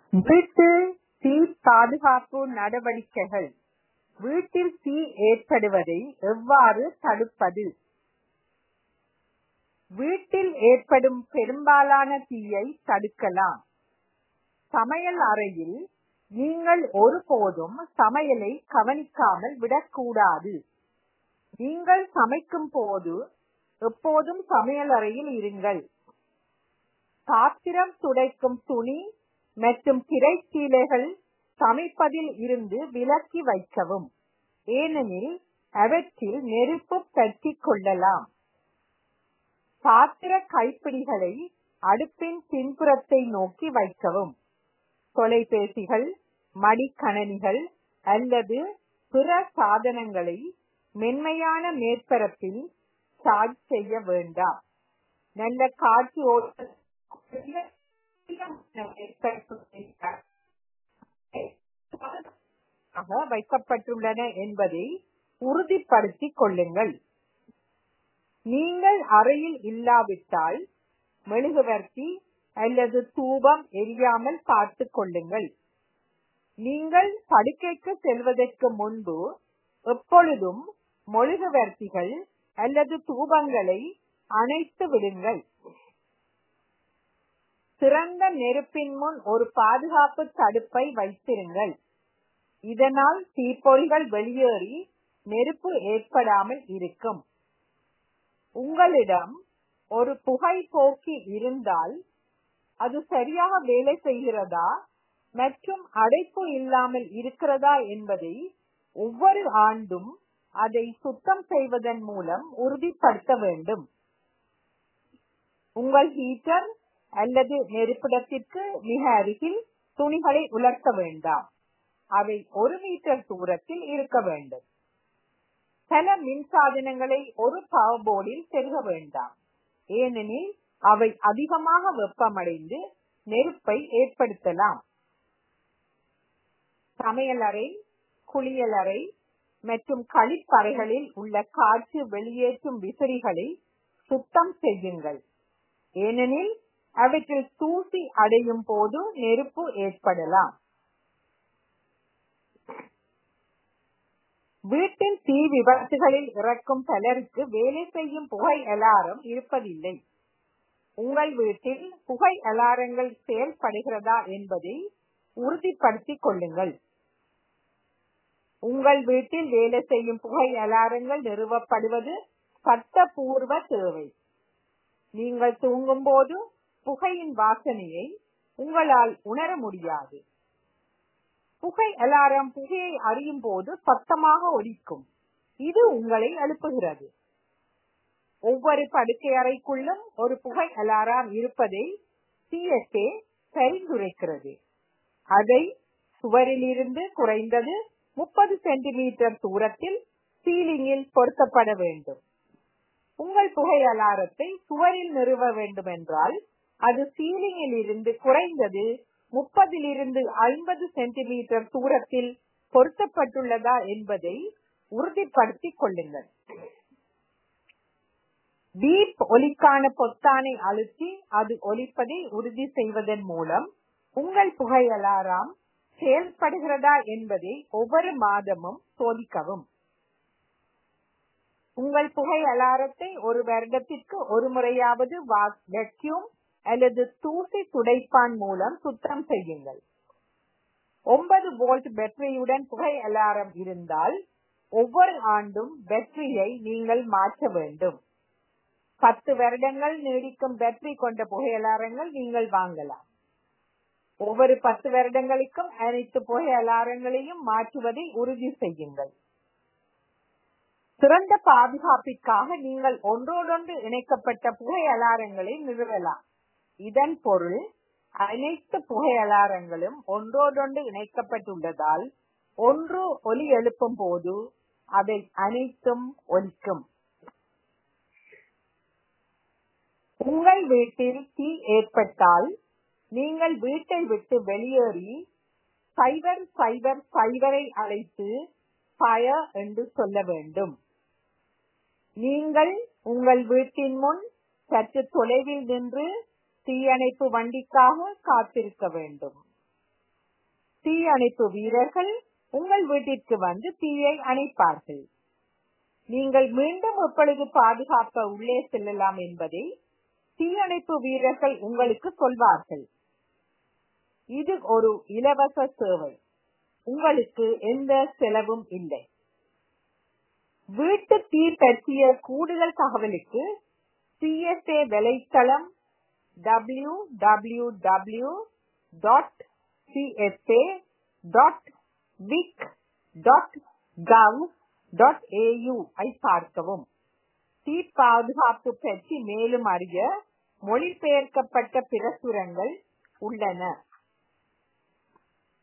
வீட்டு தீ பாதுகாப்பு நடவடிக்கைகள் வீட்டில் தீ ஏற்படுவதை எவ்வாறு தடுப்பது வீட்டில் ஏற்படும் பெரும்பாலான தீயை தடுக்கலாம் சமையல் அறையில் நீங்கள் ஒருபோதும் சமையலை கவனிக்காமல் விடக்கூடாது நீங்கள் சமைக்கும் போது எப்போதும் சமையல் அறையில் இருங்கள் பாத்திரம் துடைக்கும் துணி மற்றும் திரைச்சீலைகள் சமைப்பதில் இருந்து விலக்கி வைக்கவும் ஏனெனில் அவற்றில் நெருப்பு பற்றிக் கொள்ளலாம் பாத்திர கைப்பிடிகளை அடுப்பின் பின்புறத்தை நோக்கி வைக்கவும் தொலைபேசிகள் மடிக்கணனிகள் அல்லது பிற சாதனங்களை மென்மையான மேற்பரப்பில் சார்ஜ் செய்ய வேண்டாம் நல்ல காற்று ஓட்ட வைக்கப்பட்டுள்ளன என்பதை உறுதிப்படுத்திக் கொள்ளுங்கள் நீங்கள் அறையில் இல்லாவிட்டால் மெழுகுவர்த்தி அல்லது தூபம் எரியாமல் பார்த்துக் கொள்ளுங்கள் நீங்கள் படுக்கைக்கு செல்வதற்கு முன்பு எப்பொழுதும் மெழுகுவர்த்திகள் அல்லது தூபங்களை அணைத்து விடுங்கள் திறந்த நெருப்பின் முன் ஒரு பாதுகாப்பு தடுப்பை வைத்திருங்கள் இதனால் தீப்பொறிகள் வெளியேறி நெருப்பு ஏற்படாமல் இருக்கும் உங்களிடம் ஒரு புகை போக்கி இருந்தால் அது சரியாக வேலை செய்கிறதா மற்றும் அடைப்பு இல்லாமல் இருக்கிறதா என்பதை ஒவ்வொரு ஆண்டும் அதை சுத்தம் செய்வதன் மூலம் உறுதிப்படுத்த வேண்டும் உங்கள் ஹீட்டர் அல்லது நெருப்பிடத்திற்கு மிக அருகில் துணிகளை உலர்த்த வேண்டாம் அவை ஒரு மீட்டர் தூரத்தில் இருக்க வேண்டும் பல மின் சாதனங்களை ஒரு பவர் போர்டில் செருக வேண்டாம் ஏனெனில் அவை அதிகமாக வெப்பமடைந்து நெருப்பை ஏற்படுத்தலாம் சமையலறை குளியலறை மற்றும் கழிப்பறைகளில் உள்ள காற்று வெளியேற்றும் விசிறிகளை சுத்தம் செய்யுங்கள் ஏனெனில் அவற்றில் தூசி அடையும் போது நெருப்பு ஏற்படலாம் வீட்டில் தீ விபத்துகளில் இறக்கும் பலருக்கு வேலை செய்யும் புகை அலாரம் இருப்பதில்லை உங்கள் வீட்டில் புகை அலாரங்கள் செயல்படுகிறதா என்பதை உறுதிப்படுத்திக் கொள்ளுங்கள் உங்கள் வீட்டில் வேலை செய்யும் புகை அலாரங்கள் நிறுவப்படுவது சட்டபூர்வ தேவை நீங்கள் தூங்கும் போது புகையின் வாசனையை உங்களால் உணர முடியாது புகை அலாரம் புகையை அறியும் போது சத்தமாக ஒலிக்கும் இது உங்களை எழுப்புகிறது ஒவ்வொரு படுக்கை அறைக்குள்ளும் ஒரு புகை அலாரம் இருப்பதை சிஎஸ்ஏ பரிந்துரைக்கிறது அதை சுவரில் இருந்து குறைந்தது முப்பது சென்டிமீட்டர் தூரத்தில் சீலிங்கில் பொருத்தப்பட வேண்டும் உங்கள் புகை அலாரத்தை சுவரில் நிறுவ வேண்டும் என்றால் அது சீலிங்கில் இருந்து குறைந்தது முப்பதிலிருந்து ஐம்பது சென்டிமீட்டர் தூரத்தில் பொருத்தப்பட்டுள்ளதா என்பதை உறுதிப்படுத்திக் கொள்ளுங்கள் பீப் ஒலிக்கான பொத்தானை அழுத்தி அது ஒலிப்பதை உறுதி செய்வதன் மூலம் உங்கள் புகை அலாரம் செயல்படுகிறதா என்பதை ஒவ்வொரு மாதமும் சோதிக்கவும் உங்கள் புகை அலாரத்தை ஒரு வருடத்திற்கு ஒரு முறையாவது வெக்யூம் அல்லது தூசி துடைப்பான் மூலம் சுத்தம் செய்யுங்கள் ஒன்பது வோல்ட் பேட்டரியுடன் புகை அலாரம் இருந்தால் ஒவ்வொரு ஆண்டும் பேட்டரியை நீங்கள் மாற்ற வேண்டும் பத்து வருடங்கள் நீடிக்கும் பேட்டரி கொண்ட புகை அலாரங்கள் நீங்கள் வாங்கலாம் ஒவ்வொரு பத்து வருடங்களுக்கும் அனைத்து புகை அலாரங்களையும் மாற்றுவதை உறுதி செய்யுங்கள் சிறந்த பாதுகாப்பிற்காக நீங்கள் ஒன்றோடொன்று இணைக்கப்பட்ட புகை அலாரங்களை நிறுவலாம் இதன் பொருள் அனைத்து புகை அலாரங்களும் ஒன்றோடொன்று இணைக்கப்பட்டுள்ளதால் ஒன்று ஒலி எழுப்பும் போது அவை அனைத்தும் ஒலிக்கும் உங்கள் வீட்டில் தீ ஏற்பட்டால் நீங்கள் வீட்டை விட்டு வெளியேறி சைபர் சைபர் சைபரை அழைத்து ஃபயர் என்று சொல்ல வேண்டும் நீங்கள் உங்கள் வீட்டின் முன் சற்று தொலைவில் நின்று தீயணைப்பு வண்டிக்காக காத்திருக்க வேண்டும் தீயணைப்பு வீரர்கள் உங்கள் வீட்டிற்கு வந்து தீயை அணைப்பார்கள் நீங்கள் மீண்டும் எப்பொழுது பாதுகாப்ப உள்ளே செல்லலாம் என்பதை தீயணைப்பு வீரர்கள் உங்களுக்கு சொல்வார்கள் இது ஒரு இலவச சேவை உங்களுக்கு எந்த செலவும் இல்லை வீட்டு தீ பற்றிய கூடுதல் தகவலுக்கு சிஎஸ்ஏ வலைத்தளம் W W W dot CSA dot vic dot gov dot AU ஐ பார்க்கவும் தீ பாதுகாப்பு பற்றி மேலும் அறிய மொழிபெயர்க்கப்பட்ட பிரசுரங்கள் உள்ளன